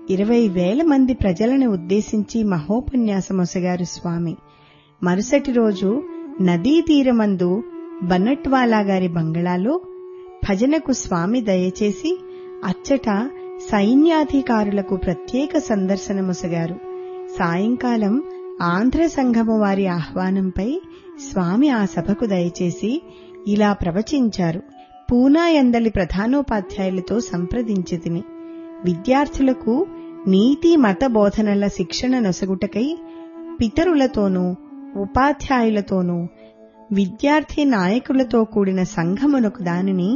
ఇరవై వేల మంది ప్రజలను ఉద్దేశించి మహోపన్యాసమొసగారు స్వామి మరుసటి రోజు నదీ తీరమందు బన్నట్వాలా గారి బంగళాలో భజనకు స్వామి దయచేసి అచ్చట సైన్యాధికారులకు ప్రత్యేక సందర్శనమొసగారు సాయంకాలం ఆంధ్ర సంఘము వారి ఆహ్వానంపై స్వామి ఆ సభకు దయచేసి ఇలా ప్రవచించారు పూనా ఎందలి ప్రధానోపాధ్యాయులతో సంప్రదించితిని విద్యార్థులకు నీతి మత బోధనల శిక్షణ నొసగుటకై పితరులతోనూ ఉపాధ్యాయులతోనూ విద్యార్థి నాయకులతో కూడిన సంఘమునొక దానిని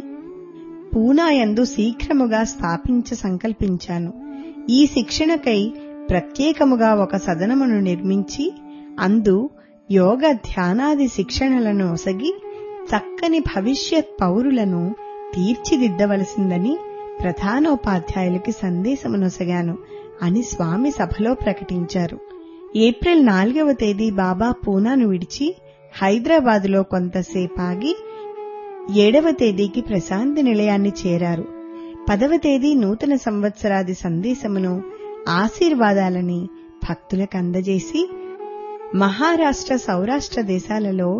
పూనాయందు శీఘ్రముగా స్థాపించ సంకల్పించాను ఈ శిక్షణకై ప్రత్యేకముగా ఒక సదనమును నిర్మించి అందు యోగ ధ్యానాది శిక్షణలను ఒసగి చక్కని భవిష్యత్ పౌరులను తీర్చిదిద్దవలసిందని ప్రధానోపాధ్యాయులకి సందేశమునొసగాను అని స్వామి సభలో ప్రకటించారు ఏప్రిల్ నాలుగవ తేదీ బాబా పూనాను విడిచి హైదరాబాదులో కొంతసేపాగి ఏడవ తేదీకి ప్రశాంతి నిలయాన్ని చేరారు పదవ తేదీ నూతన సంవత్సరాది సందేశమును ఆశీర్వాదాలని భక్తులకు అందజేసి మహారాష్ట్ర సౌరాష్ట్ర దేశాలలో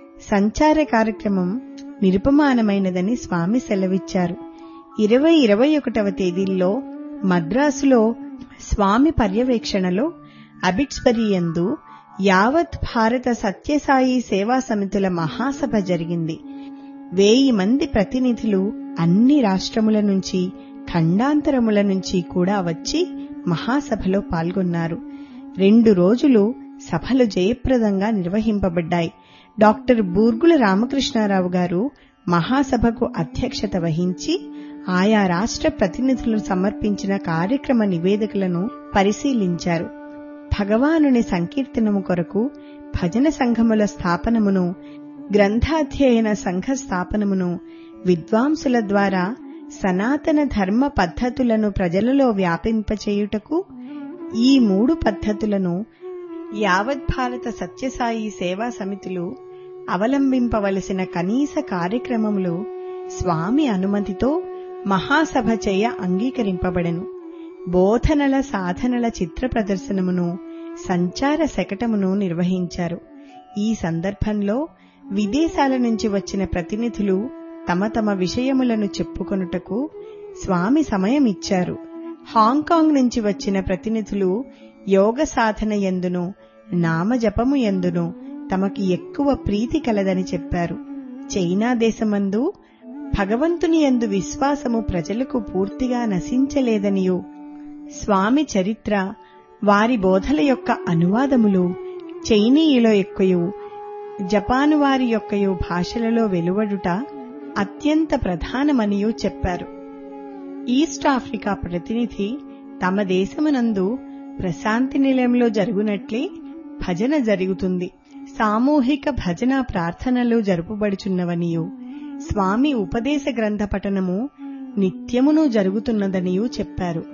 సంచార కార్యక్రమం నిరుపమానమైనదని స్వామి సెలవిచ్చారు ఇరవై ఇరవై ఒకటవ తేదీల్లో మద్రాసులో స్వామి పర్యవేక్షణలో అబిట్స్బరీ యందు యావత్ భారత సత్యసాయి సేవా సమితుల మహాసభ జరిగింది వేయి మంది ప్రతినిధులు అన్ని రాష్ట్రముల నుంచి ఖండాంతరముల నుంచి కూడా వచ్చి మహాసభలో పాల్గొన్నారు రెండు రోజులు సభలు జయప్రదంగా నిర్వహింపబడ్డాయి డాక్టర్ బూర్గుల రామకృష్ణారావు గారు మహాసభకు అధ్యక్షత వహించి ఆయా రాష్ట్ర ప్రతినిధులు సమర్పించిన కార్యక్రమ నివేదికలను పరిశీలించారు భగవానుని సంకీర్తనము కొరకు భజన సంఘముల స్థాపనమును గ్రంథాధ్యయన సంఘ స్థాపనమును విద్వాంసుల ద్వారా సనాతన ధర్మ పద్ధతులను ప్రజలలో వ్యాపింపచేయుటకు ఈ మూడు పద్ధతులను యావత్ భారత సత్యసాయి సేవా సమితులు అవలంబింపవలసిన కనీస కార్యక్రమములు స్వామి అనుమతితో మహాసభ చేయ అంగీకరింపబడెను బోధనల సాధనల చిత్ర ప్రదర్శనమును సంచార శకటమును నిర్వహించారు ఈ సందర్భంలో విదేశాల నుంచి వచ్చిన ప్రతినిధులు తమ తమ విషయములను చెప్పుకొనుటకు స్వామి సమయం ఇచ్చారు హాంకాంగ్ నుంచి వచ్చిన ప్రతినిధులు యోగ సాధన ఎందును నామజపము ఎందును తమకి ఎక్కువ ప్రీతి కలదని చెప్పారు చైనా దేశమందు భగవంతుని యందు విశ్వాసము ప్రజలకు పూర్తిగా నశించలేదనియు స్వామి చరిత్ర వారి బోధల యొక్క అనువాదములు చైనీయుల యొక్కయు జపాను వారి యొక్కయు భాషలలో వెలువడుట అత్యంత ప్రధానమనియూ చెప్పారు ఈస్ట్ ఆఫ్రికా ప్రతినిధి తమ దేశమునందు ప్రశాంతి నిలయంలో జరుగునట్లే భజన జరుగుతుంది సామూహిక భజన ప్రార్థనలు జరుపుబడుచున్నవనియు స్వామి ఉపదేశ గ్రంథ పఠనము నిత్యమును జరుగుతున్నదనియూ చెప్పారు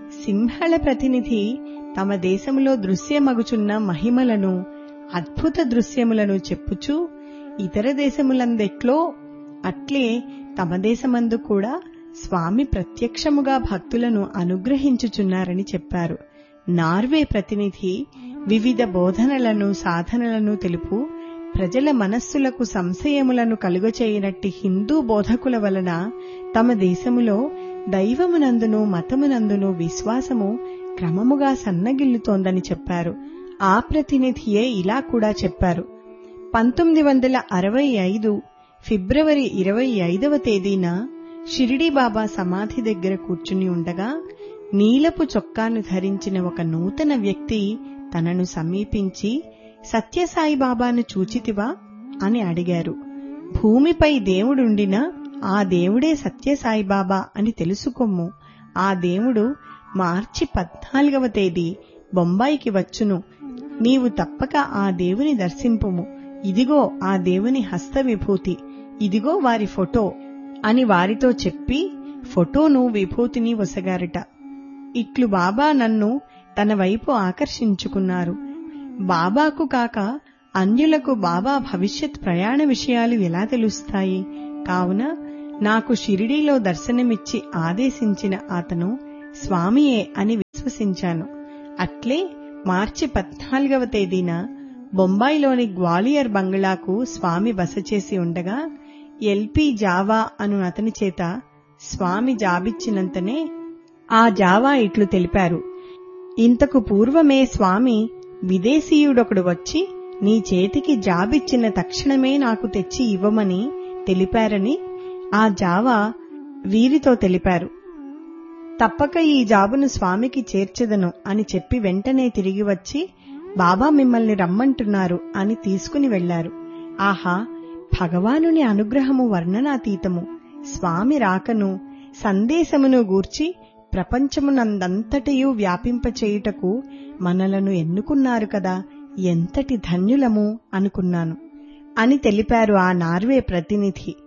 సింహళ ప్రతినిధి తమ దేశములో దృశ్యమగుచున్న మహిమలను అద్భుత దృశ్యములను చెప్పుచూ ఇతర దేశములందెట్లో అట్లే తమ దేశమందు కూడా స్వామి ప్రత్యక్షముగా భక్తులను అనుగ్రహించుచున్నారని చెప్పారు నార్వే ప్రతినిధి వివిధ బోధనలను సాధనలను తెలుపు ప్రజల మనస్సులకు సంశయములను కలుగచేయనట్టి హిందూ బోధకుల వలన తమ దేశములో దైవమునందును మతమునందును విశ్వాసము క్రమముగా సన్నగిల్లుతోందని చెప్పారు ఆ ప్రతినిధియే ఇలా కూడా చెప్పారు పంతొమ్మిది వందల అరవై ఐదు ఫిబ్రవరి ఇరవై ఐదవ తేదీన షిరిడి బాబా సమాధి దగ్గర కూర్చుని ఉండగా నీలపు చొక్కాను ధరించిన ఒక నూతన వ్యక్తి తనను సమీపించి సత్యసాయి బాబాను చూచితివా అని అడిగారు భూమిపై దేవుడుండినా ఆ దేవుడే సత్యసాయి బాబా అని తెలుసుకొమ్ము ఆ దేవుడు మార్చి పద్నాలుగవ తేదీ బొంబాయికి వచ్చును నీవు తప్పక ఆ దేవుని దర్శింపుము ఇదిగో ఆ దేవుని హస్త విభూతి ఇదిగో వారి ఫోటో అని వారితో చెప్పి ఫోటోను విభూతిని వసగారట ఇట్లు బాబా నన్ను తన వైపు ఆకర్షించుకున్నారు బాబాకు కాక అన్యులకు బాబా భవిష్యత్ ప్రయాణ విషయాలు ఎలా తెలుస్తాయి కావున నాకు షిరిడీలో దర్శనమిచ్చి ఆదేశించిన అతను స్వామియే అని విశ్వసించాను అట్లే మార్చి పద్నాలుగవ తేదీన బొంబాయిలోని గ్వాలియర్ బంగ్లాకు స్వామి బస చేసి ఉండగా ఎల్పి జావా అను అతని చేత స్వామి జాబిచ్చినంతనే ఆ జావా ఇట్లు తెలిపారు ఇంతకు పూర్వమే స్వామి విదేశీయుడొకడు వచ్చి నీ చేతికి జాబిచ్చిన తక్షణమే నాకు తెచ్చి ఇవ్వమని తెలిపారని ఆ జావా వీరితో తెలిపారు తప్పక ఈ జాబును స్వామికి చేర్చెదను అని చెప్పి వెంటనే తిరిగి వచ్చి బాబా మిమ్మల్ని రమ్మంటున్నారు అని తీసుకుని వెళ్లారు ఆహా భగవానుని అనుగ్రహము వర్ణనాతీతము స్వామి రాకను సందేశమును గూర్చి ప్రపంచమునందంతటియూ వ్యాపింపచేయుటకు మనలను ఎన్నుకున్నారు కదా ఎంతటి ధన్యులము అనుకున్నాను అని తెలిపారు ఆ నార్వే ప్రతినిధి